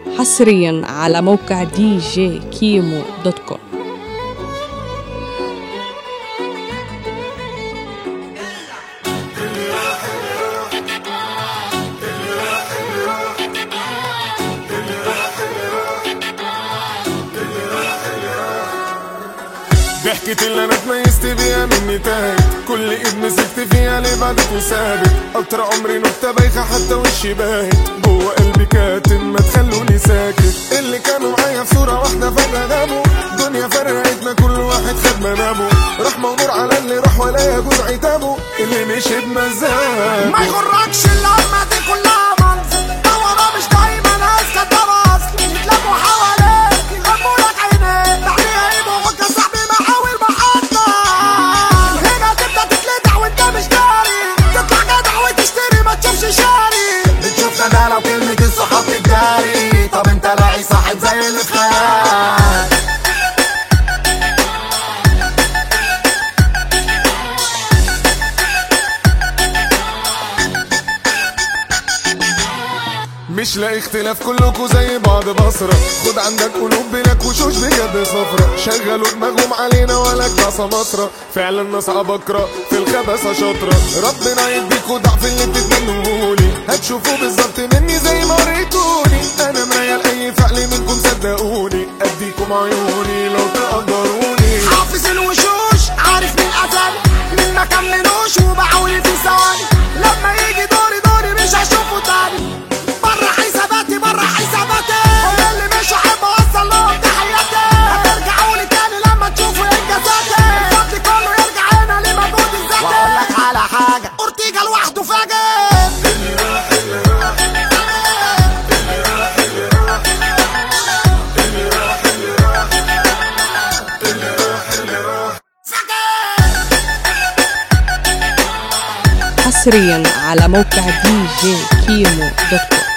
حصريا على موقع دي جي كيمو دوت كوم ضحكة اللي انا اتميزت بيها مني تاهت كل ايد مسكت فيها ليه بعدت وثابت اكتر عمري نكتة بايخة حتى وشي باهت جوه قلبي كاتم ما تخلوني ساكت اللي كانوا معايا في صورة واحدة فجأة غابوا دنيا فرقتنا كل واحد خد منامه رحمة ونور على اللي راح ولا يجوز عتابه اللي مشي بمزاج ما يغركش اللمة دي كلها منظر دورة مش دايما اذكى ده اصل يتلموا حواليك يغموا لك عينيك بعديها يبقوا يا صاحبي محاول محطة هنا تبدا تتلدع وانت مش داري تطلع جدع وتشتري ما تشوفش شاري بتشوف ده لو كلمة الصحاب تداري طب انت لاقي صاحب زي اللي في خيال مش لاقي اختلاف كلكوا زي بعض بصرة خد عندك قلوب بلاك وشوش بجد صفرة شغلوا دماغهم علينا ولا كاسة مصرة فعلا ناس عبقرة في الخباثة شاطرة ربنا يديكوا ضعف اللي بتتمنهولي هتشوفوا بالظبط مني زي ما وريتوني انا ميال اي فعل منكم صدقوني اديكم عيوني لو تقدروني حافظ الوشوش عارف مين قتل مين ما كملوش وبحاول في ثواني لما يجي دوري دوري مش هشوفه تاني بره حساباتي بره حساباتي كل اللي مش هحب اوصل لهم تحياتي هترجعوا لي تاني لما تشوفوا انجازاتي الفضل كله يرجع هنا لمجهود الذاتي واقول لك على حاجه اورتيجا لوحده فاجر حصريا على موقع دي جي كيمو دوت كوم